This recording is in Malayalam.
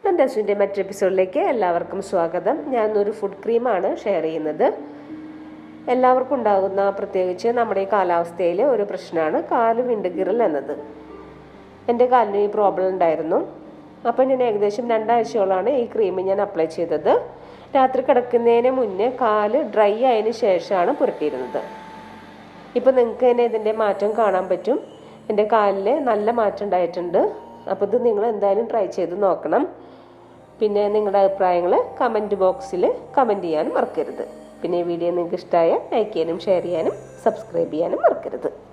ഫാൻറ്റാസിൻ്റെ മറ്റൊരു എപ്പിസോഡിലേക്ക് എല്ലാവർക്കും സ്വാഗതം ഞാനൊരു ഫുഡ് ക്രീമാണ് ഷെയർ ചെയ്യുന്നത് എല്ലാവർക്കും ഉണ്ടാകുന്ന പ്രത്യേകിച്ച് നമ്മുടെ ഈ കാലാവസ്ഥയിൽ ഒരു പ്രശ്നമാണ് കാല് വിണ്ടുകീറൽ എന്നത് എൻ്റെ കാലിന് ഈ പ്രോബ്ലം ഉണ്ടായിരുന്നു അപ്പോൾ ഞാൻ ഏകദേശം രണ്ടാഴ്ചയോളാണ് ഈ ക്രീം ഞാൻ അപ്ലൈ ചെയ്തത് രാത്രി കിടക്കുന്നതിന് മുന്നേ കാല് ഡ്രൈ ആയതിന് ശേഷമാണ് പുരട്ടിയിരുന്നത് ഇപ്പോൾ നിങ്ങൾക്ക് തന്നെ ഇതിൻ്റെ മാറ്റം കാണാൻ പറ്റും എൻ്റെ കാലിൽ നല്ല മാറ്റം ഉണ്ടായിട്ടുണ്ട് അപ്പോൾ ഇത് നിങ്ങൾ എന്തായാലും ട്രൈ ചെയ്ത് നോക്കണം പിന്നെ നിങ്ങളുടെ അഭിപ്രായങ്ങൾ കമൻറ്റ് ബോക്സിൽ കമൻറ്റ് ചെയ്യാനും മറക്കരുത് പിന്നെ ഈ വീഡിയോ നിങ്ങൾക്ക് ഇഷ്ടമായ ലൈക്ക് ചെയ്യാനും ഷെയർ ചെയ്യാനും സബ്സ്ക്രൈബ് ചെയ്യാനും മറക്കരുത്